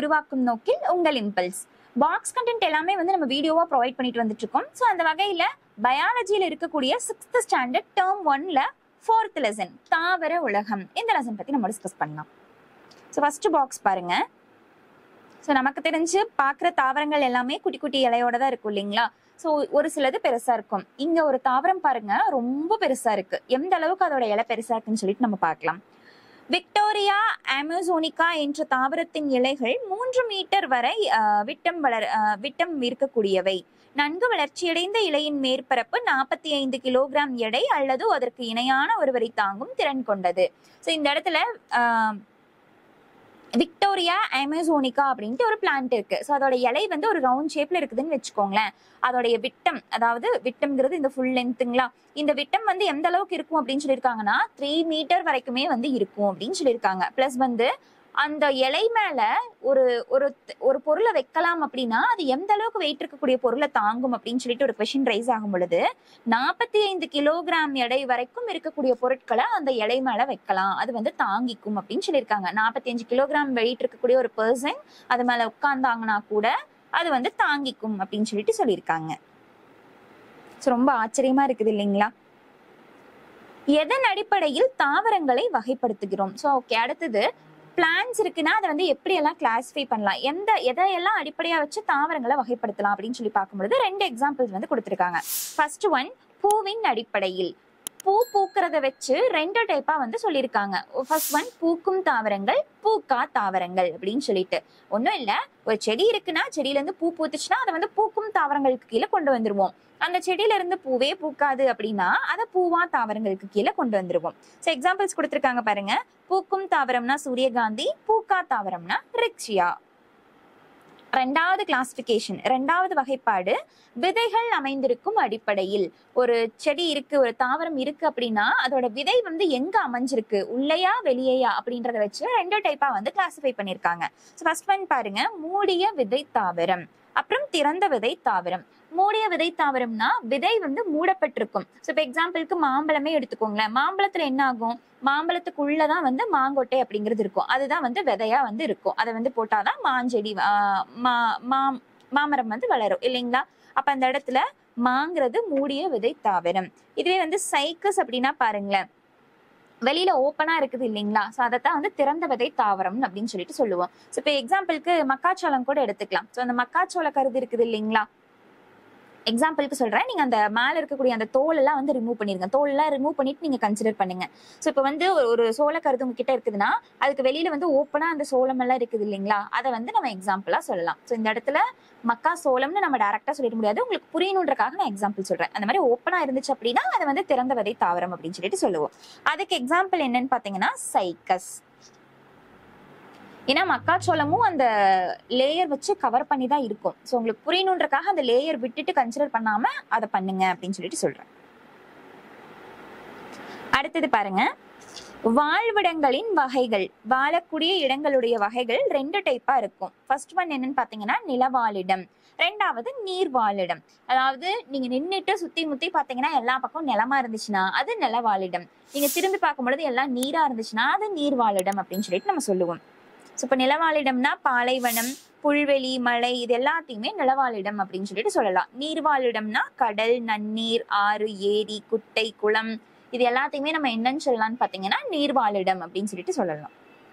உருவாக்கும் நோக்கில் உங்கள் இம்பல்ஸ் பாக்ஸ் கண்டென்ட் எல்லாமே வந்து நம்ம வீடியோவா ப்ரொவைட் பண்ணிட்டு வந்துட்டு இருக்கோம் ஸோ அந்த வகையில பயாலஜியில் இருக்கக்கூடிய சிக்ஸ்த் ஸ்டாண்டர்ட் டேர்ம் ஒன்ல ஃபோர்த் லெசன் தாவர உலகம் இந்த லெசன் பத்தி நம்ம டிஸ்கஸ் பண்ணலாம் ஸோ ஃபர்ஸ்ட் பாக்ஸ் பாருங்க ஸோ நமக்கு தெரிஞ்சு பார்க்குற தாவரங்கள் எல்லாமே குட்டி குட்டி இலையோட தான் இருக்கும் இல்லைங்களா ஸோ ஒரு சிலது பெருசா இருக்கும் இங்க ஒரு தாவரம் பாருங்க ரொம்ப பெருசா இருக்கு எந்த அளவுக்கு அதோட இலை பெருசா இருக்குன்னு சொல்லிட்டு நம்ம பார்க்கலாம் விக்டோரியா அமேசோனிகா என்ற தாவரத்தின் இலைகள் மூன்று மீட்டர் வரை ஆஹ், விட்டம் வளர் ஆஹ், விட்டம் இருக்கக்கூடியவை நன்கு வளர்ச்சியடைந்த இலையின் மேற்பரப்பு நாற்பத்தி ஐந்து கிலோகிராம் எடை அல்லது அதற்கு இணையான ஒருவரை தாங்கும் திறன் கொண்டது ஸோ இந்த இடத்துல ஆஹ், விக்டோரியா அமேசோனிகா அப்படின்ட்டு ஒரு பிளான்ட் இருக்கு ஸோ அதோட இலை வந்து ஒரு ரவுண்ட் ஷேப்ல இருக்குதுன்னு வச்சுக்கோங்களேன் அதோடைய விட்டம் அதாவது விட்டம்ங்கிறது இந்த ஃபுல் லென்த்துங்களா இந்த விட்டம் வந்து எந்த அளவுக்கு இருக்கும் அப்படின்னு சொல்லியிருக்காங்கன்னா த்ரீ மீட்டர் வரைக்குமே வந்து இருக்கும் அப்படின்னு சொல்லியிருக்காங்க ப்ளஸ் வந்து அந்த இலை மேல ஒரு ஒரு ஒரு பொருளை வைக்கலாம் அப்படின்னா அது எந்த அளவுக்கு வெயிட் இருக்கக்கூடிய பொருளை தாங்கும் அப்படின்னு சொல்லிட்டு ஒரு கொஷின் ரைஸ் ஆகும் பொழுது நாற்பத்தி ஐந்து கிலோகிராம் எடை வரைக்கும் இருக்கக்கூடிய பொருட்களை அந்த இலை மேல வைக்கலாம் அது வந்து தாங்கிக்கும் அப்படின்னு சொல்லியிருக்காங்க நாற்பத்தி அஞ்சு கிலோகிராம் வெயிட் இருக்கக்கூடிய ஒரு பர்சன் அது மேல உட்கார்ந்தாங்கன்னா கூட அது வந்து தாங்கிக்கும் அப்படின்னு சொல்லிட்டு சொல்லியிருக்காங்க ஸோ ரொம்ப ஆச்சரியமா இருக்குது இல்லைங்களா எதன் அடிப்படையில் தாவரங்களை வகைப்படுத்துகிறோம் ஸோ ஓகே அடுத்தது பிளான்ஸ் இருக்குன்னா அதை வந்து எப்படி எல்லாம் கிளாஸிஃபை பண்ணலாம் எந்த எதையெல்லாம் அடிப்படையா வச்சு தாவரங்களை வகைப்படுத்தலாம் அப்படின்னு சொல்லி பார்க்கும்பொழுது ரெண்டு எக்ஸாம்பிள்ஸ் வந்து கொடுத்துருக்காங்க ஃபர்ஸ்ட் ஒன் பூவின் அடிப்படையில் பூ பூக்கிறத வச்சு ரெண்டு டைப்பா வந்து சொல்லியிருக்காங்க ஃபர்ஸ்ட் ஒன் பூக்கும் தாவரங்கள் பூக்கா தாவரங்கள் அப்படின்னு சொல்லிட்டு ஒன்றும் இல்லை ஒரு செடி இருக்குன்னா செடியில இருந்து பூ பூத்துச்சுன்னா அதை வந்து பூக்கும் தாவரங்களுக்கு கீழே கொண்டு வந்துருவோம் அந்த செடியில இருந்து பூவே பூக்காது அப்படின்னா அதை பூவா தாவரங்களுக்கு கீழே கொண்டு வந்துருவோம் ஸோ எக்ஸாம்பிள்ஸ் கொடுத்துருக்காங்க பாருங்க பூக்கும் தாவரம்னா சூரியகாந்தி பூக்கா தாவரம்னா ரிக்ஷியா ரெண்டாவது கிளாசிபிகேஷன் ரெண்டாவது வகைப்பாடு விதைகள் அமைந்திருக்கும் அடிப்படையில் ஒரு செடி இருக்கு ஒரு தாவரம் இருக்கு அப்படின்னா அதோட விதை வந்து எங்க அமைஞ்சிருக்கு உள்ளேயா வெளியேயா அப்படின்றத வச்சு ரெண்டு டைப்பா வந்து கிளாசிஃபை பண்ணிருக்காங்க ஸோ ஃபர்ஸ்ட் ஒன் பாருங்க மூடிய விதை தாவரம் அப்புறம் திறந்த விதை தாவரம் மூடிய விதை தாவரம்னா விதை வந்து மூடப்பட்டிருக்கும் ஸோ இப்போ எக்ஸாம்பிளுக்கு மாம்பழமே எடுத்துக்கோங்களேன் மாம்பழத்துல என்ன ஆகும் மாம்பழத்துக்குள்ளதான் வந்து மாங்கொட்டை அப்படிங்கிறது இருக்கும் அதுதான் வந்து விதையா வந்து இருக்கும் அதை வந்து போட்டாதான் மாஞ்செடி ஆஹ் மா- மா- மாமரம் வந்து வளரும் இல்லைங்களா அப்ப அந்த இடத்துல மாங்கிறது மூடிய விதை தாவரம் இதுவே வந்து சைக்கஸ் அப்படின்னா பாருங்களேன் வெளியில ஓப்பனா இருக்குது இல்லைங்களா ஸோ அதைத்தான் வந்து திறந்த விதை தாவரம் அப்படின்னு சொல்லிட்டு சொல்லுவோம் ஸோ இப்போ எக்ஸாம்பிளுக்கு மக்காச்சோளம் கூட எடுத்துக்கலாம் ஸோ அந்த மக்காச்சோள கருது இருக்குது இல்லைங்களா எக்ஸாம்பிளுக்கு சொல்றேன் நீங்க அந்த மேல இருக்கக்கூடிய அந்த தோல் எல்லாம் வந்து ரிமூவ் பண்ணிருங்க தோல் எல்லாம் ரிமூவ் பண்ணிட்டு நீங்க கன்சிடர் பண்ணுங்க ஸோ இப்போ வந்து ஒரு- ஒரு சோள கருது உங்ககிட்ட இருக்குதுன்னா அதுக்கு வெளியில வந்து ஓப்பனா அந்த சோளம் எல்லாம் இருக்குது இல்லைங்களா அதை வந்து நம்ம எக்ஸாம்பிளா சொல்லலாம் ஸோ இந்த இடத்துல மக்கா சோளம்னு நம்ம டேரக்டா சொல்லிட முடியாது உங்களுக்கு புரியணுன்றக்காக நான் எக்ஸாம்பிள் சொல்றேன் அந்த மாதிரி ஓப்பனா இருந்துச்சு அப்படின்னா அதை வந்து திறந்த விதை தாவரம் அப்படின்னு சொல்லிட்டு சொல்லுவோம் அதுக்கு எக்ஸாம்பிள் என்னன்னு பாத்தீங்கன்னா சைக்கஸ் ஏன்னா மக்காச்சோளமும் அந்த லேயர் வச்சு கவர் பண்ணி தான் இருக்கும் ஸோ உங்களுக்கு புரியணுன்றக்காக அந்த லேயர் விட்டுட்டு கன்சிடர் பண்ணாம அதை பண்ணுங்க அப்படின்னு சொல்லிட்டு சொல்றேன் அடுத்தது பாருங்க வாழ்விடங்களின் வகைகள் வாழக்கூடிய இடங்களுடைய வகைகள் ரெண்டு டைப்பா இருக்கும் ஃபர்ஸ்ட் ஒன் என்னன்னு பாத்தீங்கன்னா நிலவாழிடம் ரெண்டாவது நீர்வாழிடம் அதாவது நீங்க நின்னுட்டு சுத்தி முத்தி பாத்தீங்கன்னா எல்லா பக்கம் நிலமா இருந்துச்சுன்னா அது நிலவாழிடம் நீங்க திரும்பி பார்க்கும் பொழுது எல்லாம் நீரா இருந்துச்சுன்னா அது நீர்வாழிடம் அப்படின்னு சொல்லிட்டு நம்ம சொல்லுவோம் ஸோ இப்போ நிலவாழிடம்னா பாலைவனம் புல்வெளி மலை இது எல்லாத்தையுமே நிலவாழிடம் அப்படின்னு சொல்லிட்டு சொல்லலாம் நீர்வாழிடம்னா கடல் நன்னீர் ஆறு ஏரி குட்டை குளம் இது எல்லாத்தையுமே நம்ம என்னன்னு சொல்லலாம்னு பார்த்தீங்கன்னா நீர்வாழிடம் அப்படின்னு சொல்லிட்டு சொல்லலாம்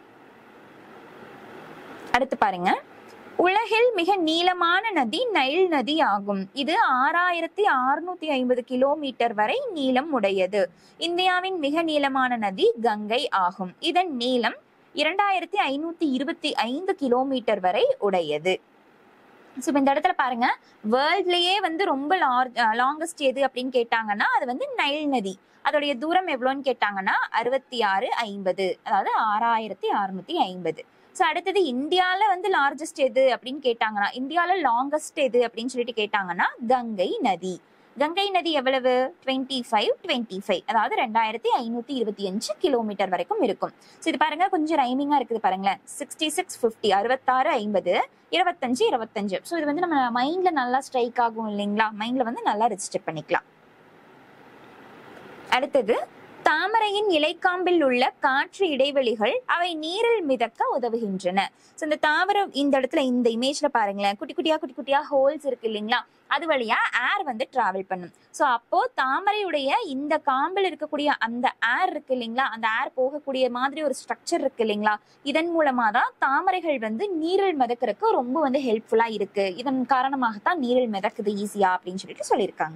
அடுத்து பாருங்க உலகில் மிக நீளமான நதி நைல் நதி ஆகும் இது ஆறாயிரத்தி அறுநூத்தி ஐம்பது கிலோமீட்டர் வரை நீளம் உடையது இந்தியாவின் மிக நீளமான நதி கங்கை ஆகும் இதன் நீளம் இரண்டாயிரத்தி ஐநூத்தி இருபத்தி ஐந்து கிலோமீட்டர் வரை உடையது ஸோ இந்த இடத்துல பாருங்க வேர்ல்ட்லயே வந்து ரொம்ப லார்ஜ் லாங்கஸ்ட் எது அப்படின்னு கேட்டாங்கன்னா அது வந்து நைல் நதி அதோடைய தூரம் எவ்வளோன்னு கேட்டாங்கன்னா அறுபத்தி ஆறு ஐம்பது அதாவது ஆறாயிரத்தி அறுநூத்தி ஐம்பது ஸோ அடுத்தது இந்தியாவில் வந்து லார்ஜஸ்ட் எது அப்படின்னு கேட்டாங்கன்னா இந்தியாவில் லாங்கஸ்ட் எது அப்படின்னு சொல்லிட்டு கேட்டாங்கன்னா கங்கை நதி கங்கை நதி எவ்வளவு டுவெண்ட்டி ஃபைவ் டுவெண்ட்டி ஃபைவ் அதாவது ரெண்டாயிரத்தி ஐநூத்தி இருபத்தி அஞ்சு கிலோமீட்டர் வரைக்கும் இருக்கும் ஸோ இது பாருங்க கொஞ்சம் ரைமிங்கா இருக்குது பாருங்களேன் சிக்ஸ்டி சிக்ஸ் ஃபிஃப்டி அறுபத்தாறு ஐம்பது இருபத்தஞ்சு இருபத்தஞ்சு ஸோ இது வந்து நம்ம மைண்ட்ல நல்லா ஸ்ட்ரைக் ஆகும் இல்லைங்களா மைண்ட்ல வந்து நல்லா ரெஜிஸ்டர் பண்ணிக்கலாம் அடுத்தது தாமரையின் இலைக்காம்பில் உள்ள காற்று இடைவெளிகள் அவை நீரில் மிதக்க உதவுகின்றன ஸோ இந்த தாவரம் இந்த இடத்துல இந்த இமேஜ்ல பாருங்களேன் குட்டி குட்டியா குட்டி குட்டியா ஹோல்ஸ் இருக்கு இல்லைங்களா அது வழியா ஏர் வந்து டிராவல் பண்ணும் ஸோ அப்போ தாமரையுடைய இந்த காம்பில் இருக்கக்கூடிய அந்த ஏர் இருக்கு இல்லைங்களா அந்த ஏர் போகக்கூடிய மாதிரி ஒரு ஸ்ட்ரக்சர் இருக்கு இல்லைங்களா இதன் மூலமா தான் தாமரைகள் வந்து நீரில் மிதக்கிறதுக்கு ரொம்ப வந்து ஹெல்ப்ஃபுல்லா இருக்கு இதன் காரணமாகத்தான் நீரில் மிதக்குது ஈஸியா அப்படின்னு சொல்லிட்டு சொல்லியிருக்காங்க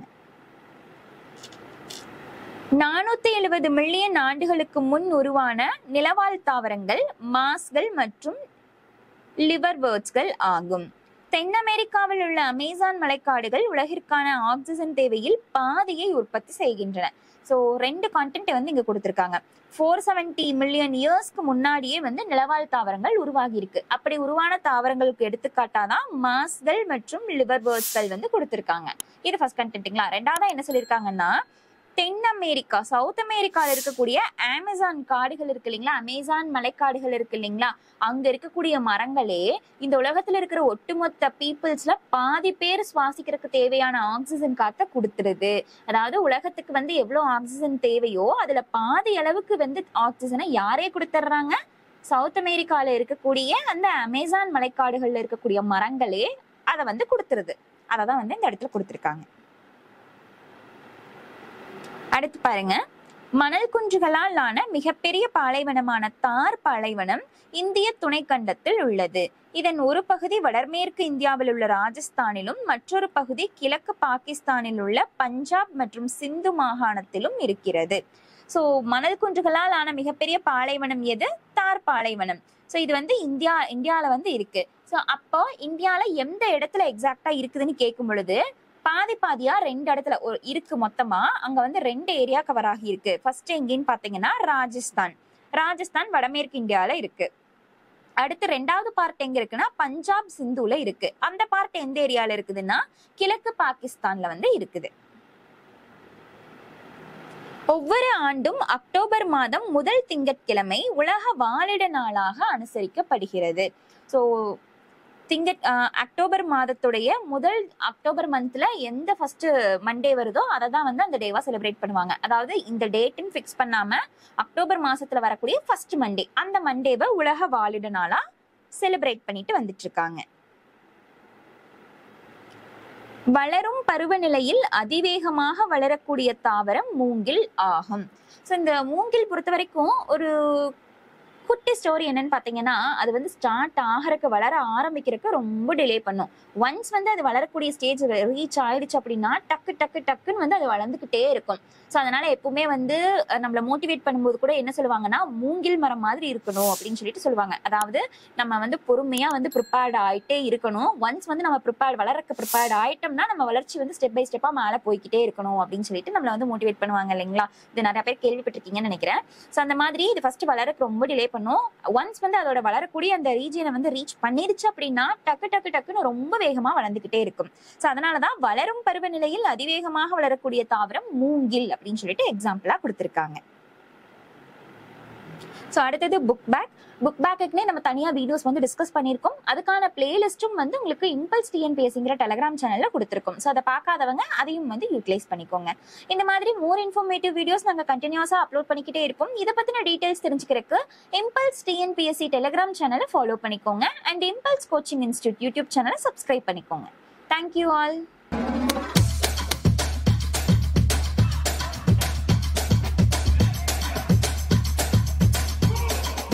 நானூத்தி எழுபது மில்லியன் ஆண்டுகளுக்கு முன் உருவான நிலவாழ் தாவரங்கள் மாஸ்கள் மற்றும் லிவர் பேர்ட்ஸ்கள் ஆகும் தென் அமெரிக்காவில் உள்ள அமேசான் மலைக்காடுகள் உலகிற்கான ஆக்சிஜன் தேவையில் பாதியை உற்பத்தி செய்கின்றன ஸோ ரெண்டு கான்டென்ட் வந்து இங்க கொடுத்துருக்காங்க ஃபோர் செவன்டி மில்லியன் இயர்ஸ்க்கு முன்னாடியே வந்து நிலவாழ் தாவரங்கள் உருவாகி இருக்கு அப்படி உருவான தாவரங்களுக்கு எடுத்துக்காட்டாதான் மாஸ்கள் மற்றும் லிவர் பேர்ட்ஸ்கள் வந்து கொடுத்துருக்காங்க இது ஃபர்ஸ்ட் கண்டென்ட்டுங்களா ரெண்டாவது என்ன சொல்லியிருக்காங்கன்னா தென் அமெரிக்கா சவுத் அமெரிக்கால இருக்கக்கூடிய அமேசான் காடுகள் இருக்கு இல்லைங்களா அமேசான் மலைக்காடுகள் இருக்கு இல்லைங்களா அங்க இருக்கக்கூடிய மரங்களே இந்த உலகத்துல இருக்கிற ஒட்டுமொத்த பீப்புள்ஸ்ல பாதி பேர் சுவாசிக்கிறதுக்கு தேவையான ஆக்சிஜன் காத்த கொடுத்துருது அதாவது உலகத்துக்கு வந்து எவ்வளவு ஆக்சிஜன் தேவையோ அதுல பாதி அளவுக்கு வந்து ஆக்சிஜனை யாரே கொடுத்துட்றாங்க சவுத் அமெரிக்கால இருக்கக்கூடிய அந்த அமேசான் மலைக்காடுகள்ல இருக்கக்கூடிய மரங்களே அதை வந்து கொடுத்துருது அதை தான் வந்து இந்த இடத்துல கொடுத்துருக்காங்க அடுத்து பாருங்க மணல் குன்றுகளால் ஆன மிகப்பெரிய பாலைவனமான தார் பாலைவனம் இந்திய துணைக்கண்டத்தில் உள்ளது இதன் ஒரு பகுதி வடமேற்கு இந்தியாவில் உள்ள ராஜஸ்தானிலும் மற்றொரு பகுதி கிழக்கு பாகிஸ்தானில் உள்ள பஞ்சாப் மற்றும் சிந்து மாகாணத்திலும் இருக்கிறது ஸோ மணல் குன்றுகளால் ஆன மிகப்பெரிய பாலைவனம் எது தார் பாலைவனம் ஸோ இது வந்து இந்தியா இந்தியாவில் வந்து இருக்கு ஸோ அப்போ இந்தியாவில் எந்த இடத்துல எக்ஸாக்டா இருக்குதுன்னு கேட்கும் பொழுது பாதி பாதியா ரெண்டு இடத்துல ஒரு இருக்கு மொத்தமா அங்க வந்து ரெண்டு ஏரியா கவர் ஆகி இருக்கு ஃபர்ஸ்ட் எங்கேன்னு பாத்தீங்கன்னா ராஜஸ்தான் ராஜஸ்தான் வடமேற்கு இந்தியால இருக்கு அடுத்து ரெண்டாவது பார்ட் எங்க இருக்குன்னா பஞ்சாப் சிந்துல இருக்கு அந்த பார்ட் எந்த ஏரியால இருக்குதுன்னா கிழக்கு பாகிஸ்தான்ல வந்து இருக்குது ஒவ்வொரு ஆண்டும் அக்டோபர் மாதம் முதல் திங்கட்கிழமை உலக வாழிட நாளாக அனுசரிக்கப்படுகிறது ஸோ திங்க அஹ் அக்டோபர் மாதத்துடைய முதல் அக்டோபர் மந்த்ல எந்த ஃபர்ஸ்ட் மண்டே வருதோ அதை தான் வந்து அந்த டேவா செலிப்ரேட் பண்ணுவாங்க அதாவது இந்த டேட்டுன்னு ஃபிக்ஸ் பண்ணாம அக்டோபர் மாசத்துல வரக்கூடிய ஃபர்ஸ்ட் மண்டே அந்த மண்டேவை உலக வாழிட நாளா செலிப்ரேட் பண்ணிட்டு வந்துட்டு இருக்காங்க வளரும் பருவநிலையில் அதிவேகமாக வளரக்கூடிய தாவரம் மூங்கில் ஆகும் ஸோ இந்த மூங்கில் பொறுத்த வரைக்கும் ஒரு குட்டி ஸ்டோரி என்னன்னு பார்த்தீங்கன்னா அது வந்து ஸ்டார்ட் ஆகிறதுக்கு வளர ஆரம்பிக்கிறதுக்கு ரொம்ப டிலே பண்ணும் ஒன்ஸ் வந்து அது வளரக்கூடிய ஸ்டேஜ் ரீச் ஆயிடுச்சு அப்படின்னா டக்கு டக்கு டக்குன்னு வந்து அது வளர்ந்துக்கிட்டே இருக்கும் ஸோ அதனால எப்பவுமே வந்து அஹ், நம்மள மோட்டிவேட் பண்ணும்போது கூட என்ன சொல்லுவாங்கன்னா மூங்கில் மரம் மாதிரி இருக்கணும் அப்படின்னு சொல்லிட்டு சொல்லுவாங்க அதாவது நம்ம வந்து பொறுமையா வந்து ப்ரிப்பேர்ட் ஆயிட்டே இருக்கணும் ஒன்ஸ் வந்து நம்ம ப்ரிப்பேர்ட் வளரக்கு ப்ரிப்பேர்ட் ஆயிட்டோம்னா நம்ம வளர்ச்சி வந்து ஸ்டெப் பை ஸ்டெப்பா மேலே போய்க்கிட்டே இருக்கணும் அப்படின்னு சொல்லிட்டு நம்மள வந்து மோட்டிவேட் பண்ணுவாங்க இல்லைங்களா இது நிறைய பேர் கேள்விப்பட்டிருக்கீங்கன்னு நினைக்கிறேன் ஸோ அந்த மாதிரி இது ஃபர்ஸ்ட் வளரக்கு ரொம்ப டிலே பண்ணும் ஒன்ஸ் வந்து அதோட வளரக்கூடிய அந்த ரீஜியனை வந்து ரீச் பண்ணிடுச்சு அப்படின்னா டக்கு டக்கு டக்குன்னு ரொம்ப வேகமா வளர்ந்துகிட்டே இருக்கும் ஸோ அதனாலதான் வளரும் பருவநிலையில் அதிவேகமாக வளரக்கூடிய தாவரம் மூங்கில் அப்படின்னு சொல்லிட்டு எக்ஸாம்பிளா கொடுத்துருக்காங்க ஸோ அடுத்தது புக் பேக் புக் பேக்குக்குனே நம்ம தனியாக வீடியோஸ் வந்து டிஸ்கஸ் பண்ணியிருக்கோம் அதுக்கான பிளேலிஸ்ட்டும் வந்து உங்களுக்கு இம்பல்ஸ் டிஎன்பிஎஸ்ங்கிற டெலகிராம் சேனலில் கொடுத்துருக்கோம் ஸோ அதை பார்க்காதவங்க அதையும் வந்து யூட்டிலைஸ் பண்ணிக்கோங்க இந்த மாதிரி மோர் இன்ஃபர்மேட்டிவ் வீடியோஸ் நாங்கள் கண்டினியூஸாக அப்லோட் பண்ணிக்கிட்டே இருப்போம் இதை பற்றின டீட்டெயில்ஸ் தெரிஞ்சுக்கிறதுக்கு இம்பல்ஸ் டிஎன்பிஎஸ்சி டெலகிராம் சேனலை ஃபாலோ பண்ணிக்கோங்க and Impulse coaching institute YouTube சேனலை சப்ஸ்கிரைப் பண்ணிக்கோங்க தேங்க்யூ ஆல்